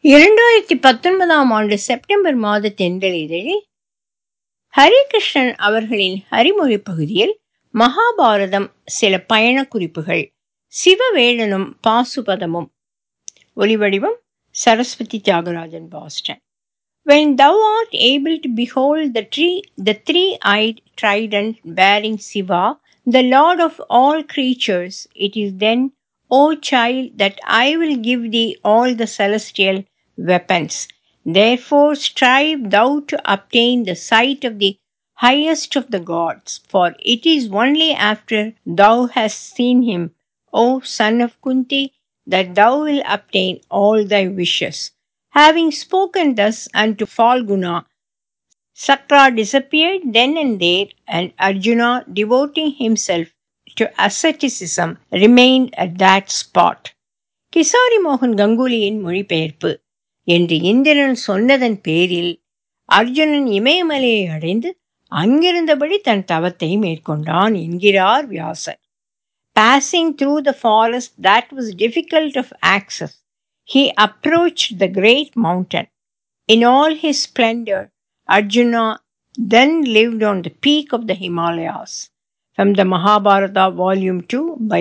இரண்டாயிரத்தி பத்தொன்பதாம் ஆண்டு செப்டம்பர் மாத தென்றல் இதழில் ஹரிகிருஷ்ணன் அவர்களின் ஹரிமொழி பகுதியில் மகாபாரதம் சில பயண குறிப்புகள் சிவவேடனும் பாசுபதமும் ஒலிவடிவம் Saraswathi Thyagarajan Boston When thou art able to behold the tree, the three-eyed trident bearing Siva, the Lord of all creatures, it is then, O child, that I will give thee all the celestial weapons. Therefore strive thou to obtain the sight of the highest of the gods, for it is only after thou hast seen him, O son of Kunti, that thou wilt obtain all thy wishes. Having spoken thus unto Falguna, Sakra disappeared then and there, and Arjuna, devoting himself to asceticism, remained at that spot. Kisari மோகன் கங்குலியின் மொழிபெயர்ப்பு என்று இந்திரன் சொன்னதன் பேரில் அர்ஜுனன் இமயமலையை அடைந்து அங்கிருந்தபடி தன் தவத்தை மேற்கொண்டான் என்கிறார் Vyasar passing through the forest that was difficult of access he approached the great mountain. In all his splendor, Arjuna then lived on the peak of the Himalayas. From the Mahabharata, Volume 2 by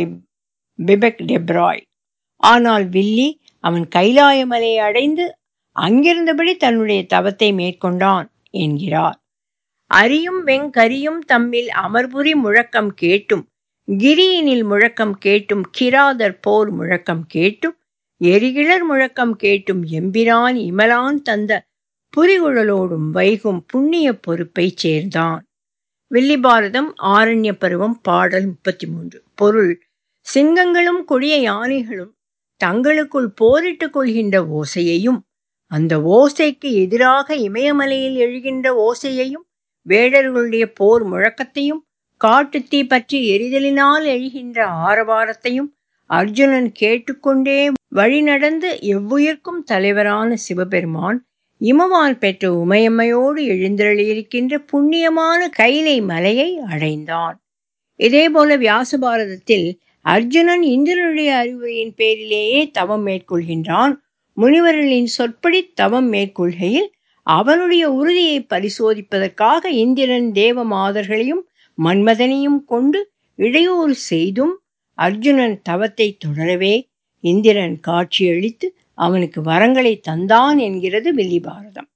Bibek Debroy. ஆனால் வில்லி அவன் கைலாயமலையை அடைந்து அங்கிருந்தபடி தன்னுடைய தவத்தை மேற்கொண்டான் என்கிறார் அரியும் வெங்கரியும் தம்மில் அமர்புரி முழக்கம் கேட்டும் கிரியினில் முழக்கம் கேட்டும் கிராதர் போர் முழக்கம் கேட்டும் எரிகிழர் முழக்கம் கேட்டும் எம்பிரான் இமலான் தந்த புரிகுழலோடும் வைகும் புண்ணிய பொறுப்பைச் சேர்ந்தான் வில்லிபாரதம் ஆரண்ய பருவம் பாடல் முப்பத்தி மூன்று பொருள் சிங்கங்களும் கொடிய யானைகளும் தங்களுக்குள் போரிட்டுக் கொள்கின்ற ஓசையையும் அந்த ஓசைக்கு எதிராக இமயமலையில் எழுகின்ற ஓசையையும் வேடர்களுடைய போர் முழக்கத்தையும் காட்டுத்தீ பற்றி எரிதலினால் எழுகின்ற ஆரவாரத்தையும் அர்ஜுனன் கேட்டுக்கொண்டே வழி நடந்து எவ்வுயிர்க்கும் தலைவரான சிவபெருமான் இமவான் பெற்ற உமையம்மையோடு எழுந்தருளியிருக்கின்ற புண்ணியமான கைலை மலையை அடைந்தான் இதேபோல வியாசபாரதத்தில் அர்ஜுனன் இந்திரனுடைய அறிவுரையின் பேரிலேயே தவம் மேற்கொள்கின்றான் முனிவர்களின் சொற்படி தவம் மேற்கொள்கையில் அவனுடைய உறுதியை பரிசோதிப்பதற்காக இந்திரன் தேவ மாதர்களையும் மன்மதனையும் கொண்டு இடையூறு செய்தும் அர்ஜுனன் தவத்தை தொடரவே இந்திரன் காட்சியளித்து அவனுக்கு வரங்களை தந்தான் என்கிறது வில்லிபாரதம்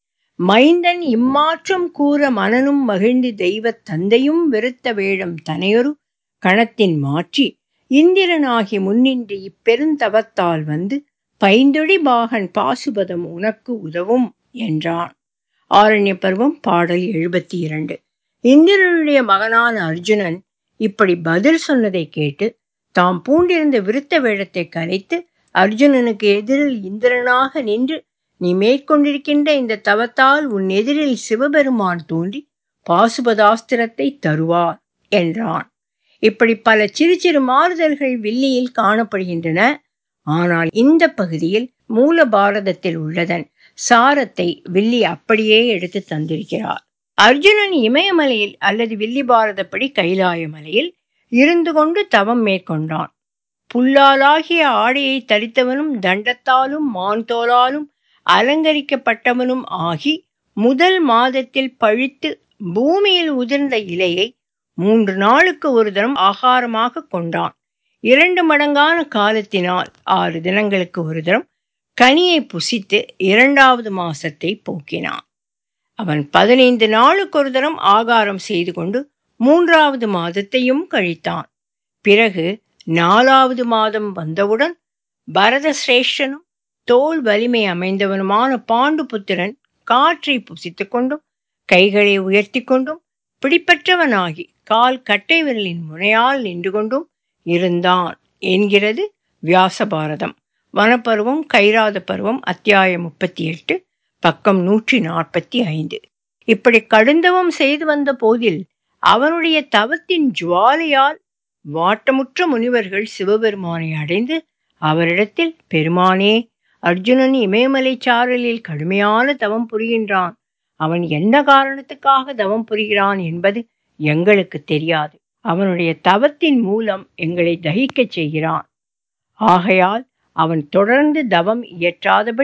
மைந்தன் இம்மாற்றம் கூற மனனும் மகிழ்ந்து தெய்வத் தந்தையும் வெறுத்த வேடம் தனையொரு கணத்தின் மாற்றி இந்திரனாகி முன்னின்று இப்பெருந்தவத்தால் வந்து பைந்தொடி பாகன் பாசுபதம் உனக்கு உதவும் என்றான் ஆரண்ய பருவம் பாடல் எழுபத்தி இரண்டு இந்திரனுடைய மகனான அர்ஜுனன் இப்படி பதில் சொன்னதை கேட்டு தாம் பூண்டிருந்த விருத்த வேடத்தை கலைத்து அர்ஜுனனுக்கு எதிரில் இந்திரனாக நின்று நீ மேற்கொண்டிருக்கின்ற இந்த தவத்தால் உன் எதிரில் சிவபெருமான் தோன்றி பாசுபதாஸ்திரத்தை தருவார் என்றான் இப்படி பல சிறு சிறு மாறுதல்கள் வில்லியில் காணப்படுகின்றன ஆனால் இந்த பகுதியில் மூல பாரதத்தில் உள்ளதன் சாரத்தை வில்லி அப்படியே எடுத்து தந்திருக்கிறார் அர்ஜுனன் இமயமலையில் அல்லது வில்லி பாரதப்படி கைலாய மலையில் இருந்து கொண்டு தவம் மேற்கொண்டான் புல்லாலாகிய ஆடையை தரித்தவனும் தண்டத்தாலும் மான் தோலாலும் அலங்கரிக்கப்பட்டவனும் ஆகி முதல் மாதத்தில் பழித்து பூமியில் உதிர்ந்த இலையை மூன்று நாளுக்கு ஒரு தரம் ஆகாரமாக கொண்டான் இரண்டு மடங்கான காலத்தினால் ஆறு தினங்களுக்கு ஒரு தரம் கனியை புசித்து இரண்டாவது மாசத்தை போக்கினான் அவன் பதினைந்து நாளுக்கு ஒரு தரம் ஆகாரம் செய்து கொண்டு மூன்றாவது மாதத்தையும் கழித்தான் பிறகு நாலாவது மாதம் வந்தவுடன் பரத சிரேஷ்டனும் தோல் வலிமை அமைந்தவனுமான பாண்டு புத்திரன் காற்றை புசித்து கொண்டும் கைகளை உயர்த்தி கொண்டும் பிடிப்பற்றவனாகி கால் கட்டை விரலின் முனையால் நின்று கொண்டும் இருந்தான் என்கிறது வியாசபாரதம் வனப்பருவம் கைராத பருவம் அத்தியாயம் முப்பத்தி எட்டு பக்கம் நூற்றி நாற்பத்தி ஐந்து இப்படி கடுந்தவம் செய்து வந்த போதில் அவனுடைய தவத்தின் ஜுவாலையால் வாட்டமுற்ற முனிவர்கள் சிவபெருமானை அடைந்து அவரிடத்தில் பெருமானே அர்ஜுனன் இமயமலை சாரலில் கடுமையான தவம் புரிகின்றான் அவன் என்ன காரணத்துக்காக தவம் புரிகிறான் என்பது எங்களுக்கு தெரியாது அவனுடைய தவத்தின் மூலம் எங்களை தகிக்கச் செய்கிறான் ஆகையால் அவன் தொடர்ந்து தவம் இயற்றாதபடி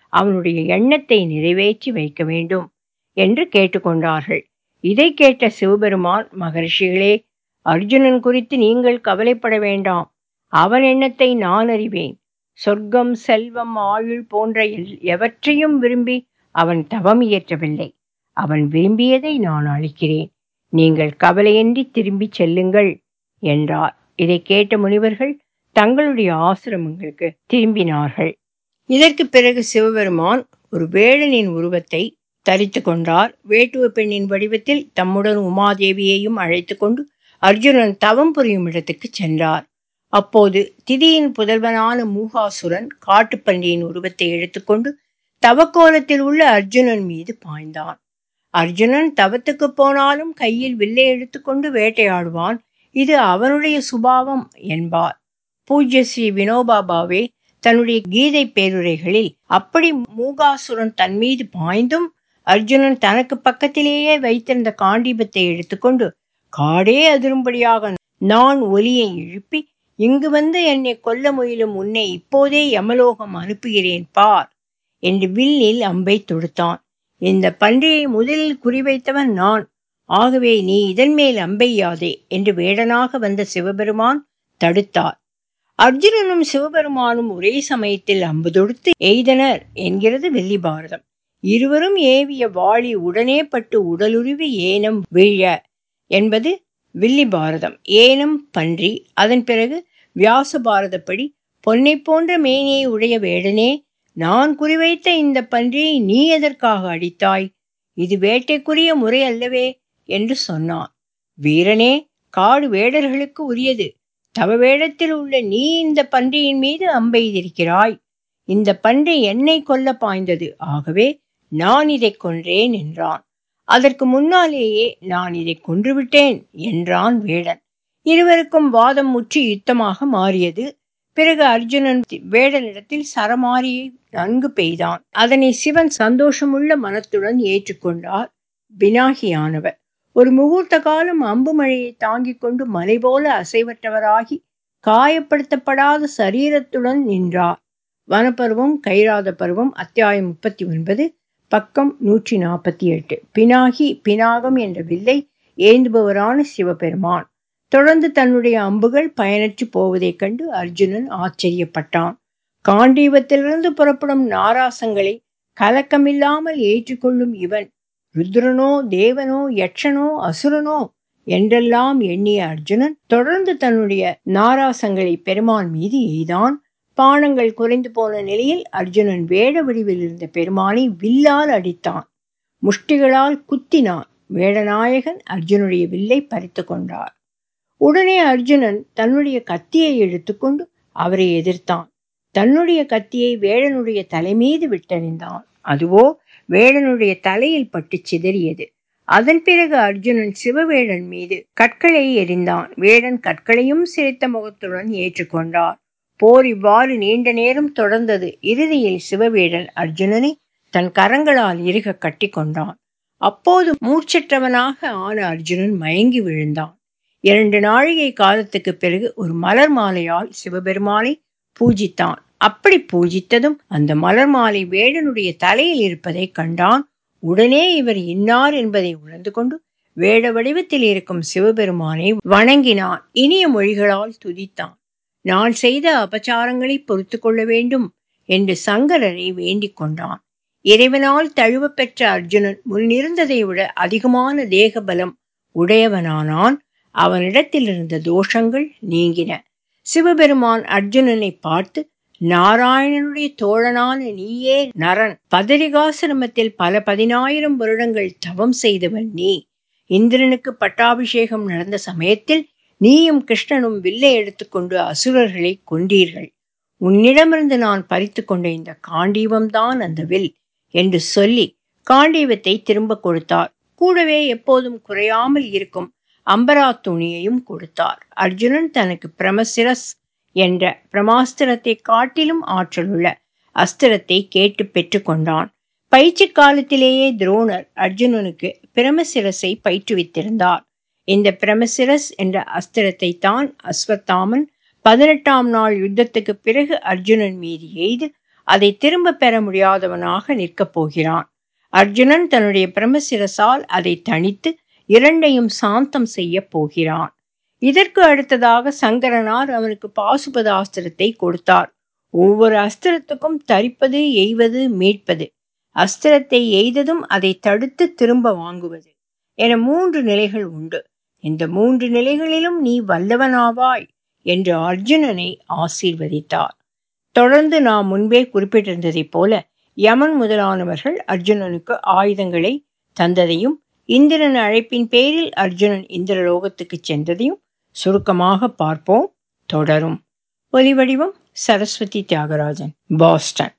அவனுடைய எண்ணத்தை நிறைவேற்றி வைக்க வேண்டும் என்று கேட்டுக்கொண்டார்கள் இதை கேட்ட சிவபெருமான் மகரிஷிகளே அர்ஜுனன் குறித்து நீங்கள் கவலைப்பட வேண்டாம் அவன் எண்ணத்தை நான் அறிவேன் சொர்க்கம் செல்வம் ஆயுள் போன்ற எவற்றையும் விரும்பி அவன் தவம் இயற்றவில்லை அவன் விரும்பியதை நான் அளிக்கிறேன் நீங்கள் கவலையின்றி திரும்பி செல்லுங்கள் என்றார் இதை கேட்ட முனிவர்கள் தங்களுடைய ஆசிரமங்களுக்கு திரும்பினார்கள் இதற்கு பிறகு சிவபெருமான் ஒரு வேடனின் உருவத்தை தரித்து கொண்டார் வேட்டுவ பெண்ணின் வடிவத்தில் தம்முடன் உமாதேவியையும் அழைத்து கொண்டு அர்ஜுனன் தவம் புரியும் இடத்துக்கு சென்றார் அப்போது திதியின் புதல்வனான மூகாசுரன் காட்டுப்பன்றியின் உருவத்தை எடுத்துக்கொண்டு தவக்கோலத்தில் உள்ள அர்ஜுனன் மீது பாய்ந்தான் அர்ஜுனன் தவத்துக்கு போனாலும் கையில் வில்லை எடுத்துக்கொண்டு வேட்டையாடுவான் இது அவனுடைய சுபாவம் என்பார் பூஜ்ய ஸ்ரீ வினோபா பாவே தன்னுடைய கீதை பேருரைகளில் அப்படி மூகாசுரன் தன் மீது பாய்ந்தும் அர்ஜுனன் தனக்கு பக்கத்திலேயே வைத்திருந்த காண்டீபத்தை எடுத்துக்கொண்டு காடே அதிரும்படியாக நான் ஒலியை எழுப்பி இங்கு வந்து என்னை கொல்ல முயலும் உன்னை இப்போதே யமலோகம் அனுப்புகிறேன் பார் என்று வில்லில் அம்பை தொடுத்தான் இந்த பன்றியை முதலில் குறிவைத்தவன் நான் ஆகவே நீ இதன் மேல் அம்பெய்யாதே என்று வேடனாக வந்த சிவபெருமான் தடுத்தார் அர்ஜுனனும் சிவபெருமானும் ஒரே சமயத்தில் அம்பு தொடுத்து எய்தனர் என்கிறது வெள்ளி பாரதம் இருவரும் ஏவிய வாளி உடனே பட்டு உடலுருவி ஏனம் வீழ என்பது வில்லி பாரதம் ஏனம் பன்றி அதன் பிறகு வியாச பாரதப்படி பொன்னை போன்ற மேனியை உடைய வேடனே நான் குறிவைத்த இந்த பன்றியை நீ எதற்காக அடித்தாய் இது வேட்டைக்குரிய முறை அல்லவே என்று சொன்னான் வீரனே காடு வேடர்களுக்கு உரியது தவ வேடத்தில் உள்ள நீ இந்த பன்றியின் மீது அம்பெய்திருக்கிறாய் இந்த பன்றி என்னை கொல்ல பாய்ந்தது ஆகவே நான் இதை கொன்றேன் என்றான் அதற்கு முன்னாலேயே நான் இதை கொன்றுவிட்டேன் என்றான் வேடன் இருவருக்கும் வாதம் முற்றி யுத்தமாக மாறியது பிறகு அர்ஜுனன் வேடனிடத்தில் சரமாரியை நன்கு பெய்தான் அதனை சிவன் சந்தோஷமுள்ள மனத்துடன் ஏற்றுக்கொண்டார் பினாகியானவர் ஒரு முகூர்த்த காலம் அம்பு மழையை தாங்கிக் கொண்டு மலை போல அசைவற்றவராகி காயப்படுத்தப்படாத சரீரத்துடன் நின்றார் வனப்பருவம் கைராத பருவம் அத்தியாயம் முப்பத்தி ஒன்பது பக்கம் நூற்றி நாற்பத்தி எட்டு பினாகி பினாகம் என்ற வில்லை ஏந்துபவரான சிவபெருமான் தொடர்ந்து தன்னுடைய அம்புகள் பயனற்று போவதைக் கண்டு அர்ஜுனன் ஆச்சரியப்பட்டான் காண்டீபத்திலிருந்து புறப்படும் நாராசங்களை கலக்கமில்லாமல் ஏற்றுக்கொள்ளும் இவன் ருத்ரனோ தேவனோ யட்சனோ அசுரனோ என்றெல்லாம் எண்ணிய அர்ஜுனன் தொடர்ந்து தன்னுடைய நாராசங்களை பெருமான் மீது எய்தான் பானங்கள் குறைந்து போன நிலையில் அர்ஜுனன் வேட வடிவில் இருந்த பெருமானை வில்லால் அடித்தான் முஷ்டிகளால் குத்தினான் வேடநாயகன் அர்ஜுனுடைய வில்லை பறித்து கொண்டார் உடனே அர்ஜுனன் தன்னுடைய கத்தியை எடுத்துக்கொண்டு அவரை எதிர்த்தான் தன்னுடைய கத்தியை வேடனுடைய தலை மீது விட்டறிந்தான் அதுவோ வேடனுடைய தலையில் பட்டு சிதறியது அதன் பிறகு அர்ஜுனன் சிவவேடன் மீது கற்களை எறிந்தான் வேடன் கற்களையும் சிரித்த முகத்துடன் ஏற்றுக்கொண்டார் போர் இவ்வாறு நீண்ட நேரம் தொடர்ந்தது இறுதியில் சிவவேடன் அர்ஜுனனை தன் கரங்களால் இறுக கட்டி கொண்டான் அப்போது மூர்ச்சற்றவனாக ஆன அர்ஜுனன் மயங்கி விழுந்தான் இரண்டு நாழிகை காலத்துக்கு பிறகு ஒரு மலர் மாலையால் சிவபெருமானை பூஜித்தான் அப்படி பூஜித்ததும் அந்த மலர் மாலை வேடனுடைய தலையில் இருப்பதை கண்டான் உடனே இவர் இன்னார் என்பதை உணர்ந்து கொண்டு வேட வடிவத்தில் இருக்கும் சிவபெருமானை வணங்கினான் இனிய மொழிகளால் துதித்தான் நான் செய்த அபச்சாரங்களை பொறுத்து கொள்ள வேண்டும் என்று சங்கரரை வேண்டிக் கொண்டான் இறைவனால் தழுவ பெற்ற அர்ஜுனன் முன்னிருந்ததை விட அதிகமான தேக பலம் உடையவனானான் அவனிடத்தில் இருந்த தோஷங்கள் நீங்கின சிவபெருமான் அர்ஜுனனை பார்த்து நாராயணனுடைய தோழனான நீயே நரன் பதரிகாசிரமத்தில் பல பதினாயிரம் வருடங்கள் தவம் செய்தவன் நீ இந்திரனுக்கு பட்டாபிஷேகம் நடந்த சமயத்தில் நீயும் கிருஷ்ணனும் வில்லை எடுத்துக்கொண்டு அசுரர்களை கொண்டீர்கள் உன்னிடமிருந்து நான் பறித்து கொண்ட இந்த காண்டீவம்தான் அந்த வில் என்று சொல்லி காண்டீவத்தை திரும்ப கொடுத்தார் கூடவே எப்போதும் குறையாமல் இருக்கும் அம்பரா துணியையும் கொடுத்தார் அர்ஜுனன் தனக்கு பிரமசிரஸ் என்ற பிரமாஸ்திரத்தை காட்டிலும் ஆற்றலுள்ள அஸ்திரத்தை கேட்டு பெற்றுக்கொண்டான் பயிற்சி காலத்திலேயே துரோணர் அர்ஜுனனுக்கு பிரமசிரஸை பயிற்றுவித்திருந்தார் இந்த பிரமசிரஸ் என்ற அஸ்திரத்தை தான் அஸ்வத்தாமன் பதினெட்டாம் நாள் யுத்தத்துக்கு பிறகு அர்ஜுனன் மீது எய்து அதை திரும்ப பெற முடியாதவனாக நிற்கப் போகிறான் அர்ஜுனன் தன்னுடைய பிரமசிரசால் அதை தணித்து இரண்டையும் சாந்தம் செய்ய போகிறான் இதற்கு அடுத்ததாக சங்கரனார் அவனுக்கு பாசுபத அஸ்திரத்தை கொடுத்தார் ஒவ்வொரு அஸ்திரத்துக்கும் தரிப்பது எய்வது மீட்பது அஸ்திரத்தை எய்ததும் அதை தடுத்து திரும்ப வாங்குவது என மூன்று நிலைகள் உண்டு இந்த மூன்று நிலைகளிலும் நீ வல்லவனாவாய் என்று அர்ஜுனனை ஆசீர்வதித்தார் தொடர்ந்து நாம் முன்பே குறிப்பிட்டிருந்ததைப் போல யமன் முதலானவர்கள் அர்ஜுனனுக்கு ஆயுதங்களை தந்ததையும் இந்திரன் அழைப்பின் பேரில் அர்ஜுனன் இந்திரலோகத்துக்கு சென்றதையும் சுருக்கமாக பார்ப்போம் தொடரும் ஒலி வடிவம் சரஸ்வதி தியாகராஜன் பாஸ்டன்